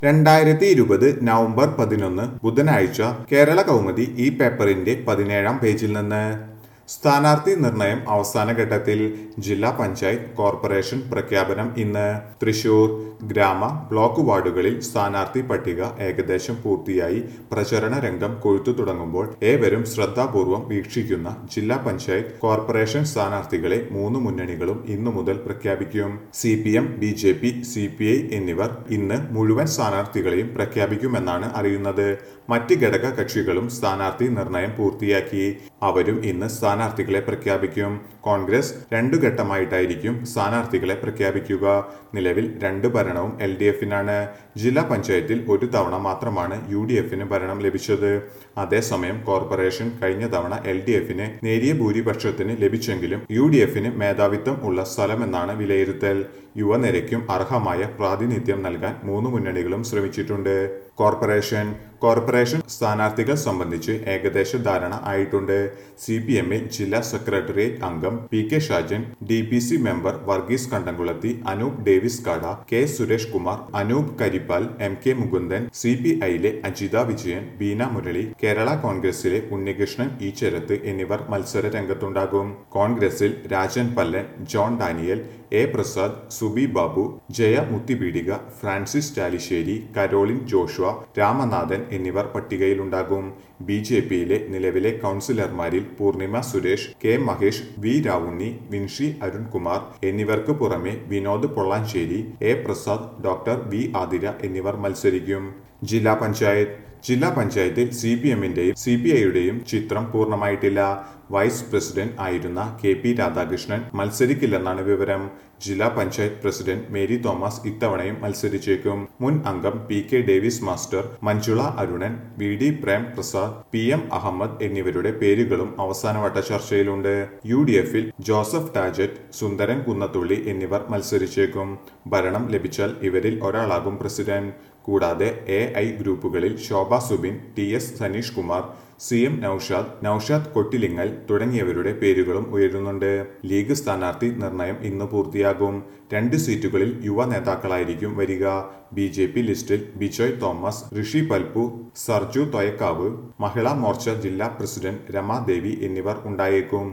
രണ്ടായിരത്തി ഇരുപത് നവംബർ പതിനൊന്ന് ബുധനാഴ്ച കേരള കൗമുദി ഈ പേപ്പറിന്റെ പതിനേഴാം പേജിൽ നിന്ന് സ്ഥാനാർത്ഥി നിർണയം അവസാന ഘട്ടത്തിൽ ജില്ലാ പഞ്ചായത്ത് കോർപ്പറേഷൻ പ്രഖ്യാപനം ഇന്ന് തൃശൂർ ഗ്രാമ ബ്ലോക്ക് വാർഡുകളിൽ സ്ഥാനാർത്ഥി പട്ടിക ഏകദേശം പൂർത്തിയായി പ്രചരണ രംഗം കൊഴുത്തു തുടങ്ങുമ്പോൾ ഏവരും ശ്രദ്ധാപൂർവം വീക്ഷിക്കുന്ന ജില്ലാ പഞ്ചായത്ത് കോർപ്പറേഷൻ സ്ഥാനാർത്ഥികളെ മൂന്ന് മുന്നണികളും ഇന്നു മുതൽ പ്രഖ്യാപിക്കും C P M B J P C P I എന്നിവർ ഇന്ന് മുഴുവൻ സ്ഥാനാർത്ഥികളെയും പ്രഖ്യാപിക്കുമെന്നാണ് അറിയുന്നത് മറ്റ് ഘടക കക്ഷികളും സ്ഥാനാർത്ഥി നിർണയം പൂർത്തിയാക്കി അവരും ഇന്ന് സ്ഥാനാർത്ഥികളെ പ്രഖ്യാപിക്കും കോൺഗ്രസ് രണ്ടു ഘട്ടമായിട്ടായിരിക്കും സ്ഥാനാർത്ഥികളെ പ്രഖ്യാപിക്കുക നിലവിൽ രണ്ട് ഭരണവും എൽ ഡി എഫിനാണ് ജില്ലാ പഞ്ചായത്തിൽ ഒരു തവണ മാത്രമാണ് യു ഡി എഫിന് ഭരണം ലഭിച്ചത് അതേസമയം കോർപ്പറേഷൻ കഴിഞ്ഞ തവണ എൽ ഡി എഫിന് നേരിയ ഭൂരിപക്ഷത്തിന് ലഭിച്ചെങ്കിലും യു ഡി എഫിന് മേധാവിത്വം ഉള്ള സ്ഥലമെന്നാണ് വിലയിരുത്തൽ യുവനിരയ്ക്കും അർഹമായ പ്രാതിനിധ്യം നൽകാൻ മൂന്ന് മുന്നണികളും ശ്രമിച്ചിട്ടുണ്ട് കോർപ്പറേഷൻ കോർപ്പറേഷൻ സ്ഥാനാർത്ഥികൾ സംബന്ധിച്ച് ഏകദേശ ധാരണ ആയിട്ടുണ്ട് സി പി എമ്മിൽ ജില്ലാ സെക്രട്ടേറിയറ്റ് അംഗം P K Shajan D P C member Varghese Kandamkulathi Anoop Davis Kada K Suresh Kumar Anoop Karippal M K Mukundan C P ഐയിലെ അജിത വിജയൻ ബീന മുരളി കേരള കോൺഗ്രസിലെ ഉണ്ണികൃഷ്ണൻ ഈച്ചരത്ത് എന്നിവർ മത്സര രംഗത്തുണ്ടാകും കോൺഗ്രസിൽ Rajan Pallan John Daniel A Prasad Subi Babu Jaya Muthipeedika Francis Chalissery Caroline Joshua Ramanathan എന്നിവർ പട്ടികയിലുണ്ടാകും ബി ജെ പിയിലെ നിലവിലെ കൗൺസിലർമാരിൽ പൂർണിമ സുരേഷ് കെ മഹേഷ് വി രാവുണ്ണി വിൻഷി അരുൺകുമാർ എന്നിവർക്ക് പുറമെ Vinod Pollanchery A Prasad doctor V Athira എന്നിവർ മത്സരിക്കും ജില്ലാ പഞ്ചായത്ത് ജില്ലാ പഞ്ചായത്തിൽ സി പി എമ്മിന്റെയും സി പി ഐയുടെയും ചിത്രം പൂർണ്ണമായിട്ടില്ല വൈസ് പ്രസിഡന്റ് ആയിരുന്ന കെ പി രാധാകൃഷ്ണൻ മത്സരിക്കില്ലെന്നാണ് വിവരം ജില്ലാ പഞ്ചായത്ത് പ്രസിഡന്റ് മേരി തോമസ് ഇത്തവണയും മത്സരിച്ചേക്കും മുൻ അംഗം P K Davis master Manjula Arunan V D Prem Prasad P M Ahmed എന്നിവരുടെ പേരുകളും അവസാനവട്ട ചർച്ചയിലുണ്ട് യു ഡി എഫിൽ ജോസഫ് ടാജറ്റ് സുന്ദരൻ കുന്നത്തുള്ളി എന്നിവർ മത്സരിച്ചേക്കും ഭരണം ലഭിച്ചാൽ ഇവരിൽ ഒരാളാകും പ്രസിഡന്റ് കൂടാതെ എ ഐ ഗ്രൂപ്പുകളിൽ Shobha Subin T S Saneesh Kumar C M Noushad Noushad Kottilingal തുടങ്ങിയവരുടെ പേരുകളും ഉയരുന്നുണ്ട് ലീഗ് സ്ഥാനാർത്ഥി നിർണയം ഇന്ന് പൂർത്തിയാകും രണ്ട് സീറ്റുകളിൽ യുവ നേതാക്കളായിരിക്കും വരിക ബി ജെ പി ലിസ്റ്റിൽ ബിജോയ് തോമസ് ഋഷി പൽപു സർജു തൊയക്കാവ് മഹിളാ മോർച്ച ജില്ലാ പ്രസിഡന്റ് രമാദേവി എന്നിവർ ഉണ്ടായേക്കും